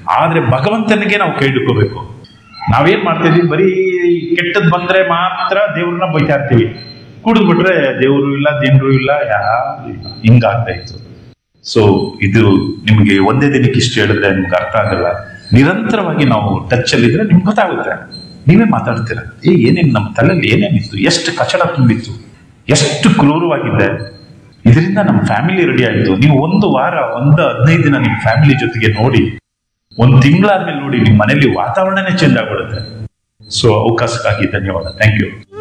ಆದ್ರೆ ಭಗವಂತನಿಗೆ ನಾವು ಕೈ ಹಿಡ್ಕೋಬೇಕು ನಾವೇನ್ ಮಾಡ್ತಿದ್ವಿ ಬರೀ ಕೆಟ್ಟದ್ ಬಂದ್ರೆ ಮಾತ್ರ ದೇವ್ರನ್ನ ಬೈತಾ ಇರ್ತೀವಿ ಕುಡಿದು ಬಿಟ್ರೆ ದೇವರು ಇಲ್ಲ ದೇವ್ರು ಇಲ್ಲ ಯಾರು ಇಲ್ಲ ಹಿಂಗಾಗ್ತಾ ಇತ್ತು ಸೊ ಇದು ನಿಮ್ಗೆ ಒಂದೇ ದಿನಕ್ಕೆ ಇಷ್ಟು ಹೇಳಿದ್ರೆ ನಿಮ್ಗೆ ಅರ್ಥ ಆಗಲ್ಲ ನಿರಂತರವಾಗಿ ನಾವು ಟಚ್ ಅಲ್ಲಿ ಇದ್ರೆ ನಿಮ್ಗೆ ಗೊತ್ತಾಗುತ್ತೆ ನೀವೇ ಮಾತಾಡ್ತೀರ ಏ ಏನೇನು ನಮ್ಮ ತಲೆಯಲ್ಲಿ ಏನೇನಿತ್ತು ಎಷ್ಟು ಕಚಡ ತುಂಬಿತ್ತು ಎಷ್ಟು ಕ್ರೂರವಾಗಿದೆ ಇದರಿಂದ ನಮ್ಮ ಫ್ಯಾಮಿಲಿ ರೆಡಿ ಆಯ್ತು ನೀವು ಒಂದು ವಾರ ಒಂದು ಹದಿನೈದು ದಿನ ನಿಮ್ಮ ಫ್ಯಾಮಿಲಿ ಜೊತೆಗೆ ನೋಡಿ ಒಂದು ತಿಂಗಳಾದ್ಮೇಲೆ ನೋಡಿ ನಿಮ್ಮ ಮನೇಲಿ ವಾತಾವರಣನೇ ಚೇಂಜ್ ಆಗ್ಬಿಡುತ್ತೆ ಸೊ ಅವಕಾಶಕ್ಕಾಗಿ ಧನ್ಯವಾದ ಥ್ಯಾಂಕ್ ಯು